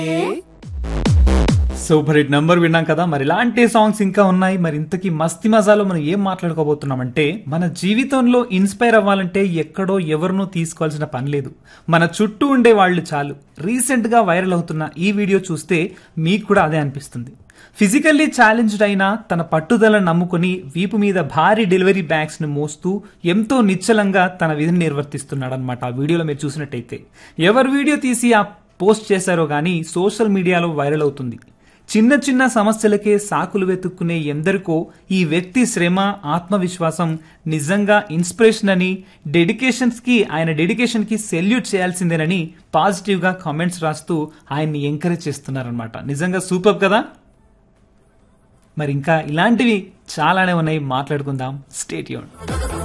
super hit number విన్నాం కదా మరి ఇలాంటి సాంగ్స్ ఇంకా ఉన్నాయి మరి ఇంతకీ మస్తి మజాలో మనం ఏం మాట్లాడుకోబోతున్నామంటే మన జీవితంలో ఇన్స్పైర్ అవ్వాలంటే ఎక్కడో ఎవరినో తీసుకోవాల్సిన పని లేదు మన చుట్టూ ఉండే వాళ్ళు చాలు రీసెంట్ గా వైరల్ అవుతున్న ఈ వీడియో చూస్తే మీకు కూడా అదే అనిపిస్తుంది ఫిజికల్లీ ఛాలెంజ్డ్ అయినా తన పట్టుదలను నమ్ముకుని వీపు మీద భారీ డెలివరీ బ్యాగ్స్ ని మోస్తూ ఎంతో నిశ్చలంగా తన విధిని నిర్వర్తిస్తున్నాడు అనమాట ఆ వీడియోలో మీరు చూసినట్టయితే ఎవరు వీడియో తీసి ఆ పోస్ట్ చేశారో గానీ సోషల్ మీడియాలో వైరల్ అవుతుంది చిన్న చిన్న సమస్యలకే సాకులు వెతుక్కునే ఎందరికో ఈ వ్యక్తి శ్రమ ఆత్మవిశ్వాసం నిజంగా ఇన్స్పిరేషన్ అని డెడికేషన్స్ కి ఆయన డెడికేషన్ కి సెల్యూట్ చేయాల్సిందేనని పాజిటివ్ గా కామెంట్స్ రాస్తూ ఆయన్ని ఎంకరేజ్ చేస్తున్నారనమాట నిజంగా సూపర్ కదా మరి ఇంకా ఇలాంటివి చాలానే ఉన్నాయి మాట్లాడుకుందాం స్టేట్ యూన్